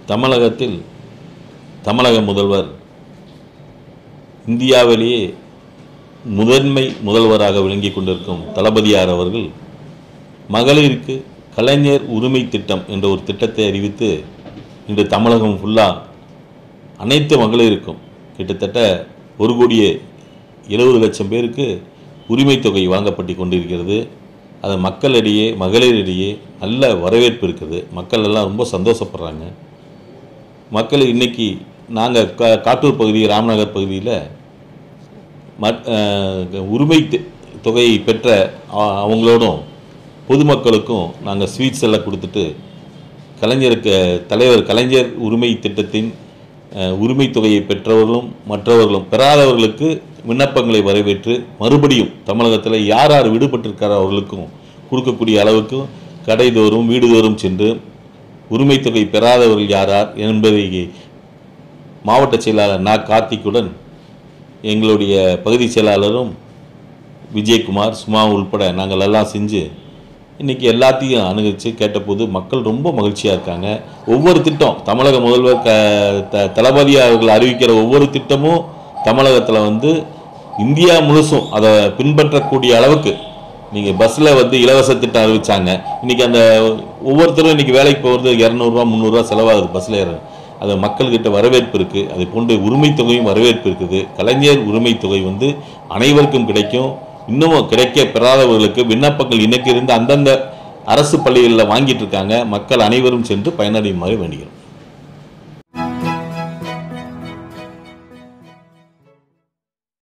தமிழகத்தில் தமிழக முதல்வர் இந்தியாவிலேயே முதன்மை முதல்வராக விளங்கி கொண்டிருக்கும் தளபதியார் அவர்கள் மகளிருக்கு கலைஞர் உரிமை திட்டம் என்ற ஒரு திட்டத்தை அறிவித்து இன்று தமிழகம் ஃபுல்லாக அனைத்து மகளிருக்கும் கிட்டத்தட்ட ஒரு கோடியே எழுபது லட்சம் பேருக்கு உரிமை தொகை வழங்கப்பட்டு கொண்டிருக்கிறது அது மக்களிடையே மகளிரிடையே நல்ல வரவேற்பு இருக்குது மக்கள் எல்லாம் ரொம்ப சந்தோஷப்படுறாங்க மக்கள் இன்னைக்கு நாங்கள் கா காட்டூர் பகுதி ராம்நகர் பகுதியில் மற் அஹ், உரிமை தி- தொகையை பெற்ற அ- அவங்களோடும் பொதுமக்களுக்கும் நாங்கள் ஸ்வீட்ஸ் எல்லாம் கொடுத்துட்டு கலைஞருக்கு தலைவர் கலைஞர் உரிமை திட்டத்தின் அஹ், உரிமை தொகையை பெற்றவர்களும் மற்றவர்களும் பெறாதவர்களுக்கு விண்ணப்பங்களை வரவேற்று மறுபடியும் தமிழகத்தில் யார் யார் விடுபட்டிருக்காரோ அவர்களுக்கும் கொடுக்கக்கூடிய அளவுக்கு கடைதோறும் வீடுதோறும் சென்று உரிமை தொகை பெறாதவர்கள் யார் யார் என்பதை மாவட்ட செயலாளர் நா கார்த்திக்குடன் எங்களுடைய பகுதி செயலாளரும் விஜயகுமார் சுமா உள்பட நாங்கள் எல்லாம் செஞ்சு இன்றைக்கி எல்லாத்தையும் அணுகிச்சு கேட்டபோது மக்கள் ரொம்ப மகிழ்ச்சியாக இருக்காங்க ஒவ்வொரு திட்டம் தமிழக முதல்வர் க த தளபதி அவர்கள் அறிவிக்கிற ஒவ்வொரு திட்டமும் தமிழகத்தில் வந்து இந்தியா முழுசும் அதை பின்பற்றக்கூடிய அளவுக்கு நீங்கள் பஸ்ஸில் வந்து இலவச திட்டம் அறிவிச்சாங்க இன்றைக்கி அந்த ஒவ்வொருத்தரும் இன்றைக்கி வேலைக்கு போகிறது இரநூறுவா முந்நூறுரூவா செலவாகுது பஸ்ஸில் ஏற அது மக்கள்கிட்ட வரவேற்பு இருக்குது அதை போன்று உரிமை தொகையும் வரவேற்பு இருக்குது கலைஞர் உரிமை தொகை வந்து அனைவருக்கும் கிடைக்கும் இன்னமும் கிடைக்க பெறாதவர்களுக்கு விண்ணப்பங்கள் இன்னைக்கு இருந்து அந்தந்த அரசு பள்ளிகளில் வாங்கிட்டு இருக்காங்க மக்கள் அனைவரும் சென்று பயனடையுமாறு வேண்டுகிறோம்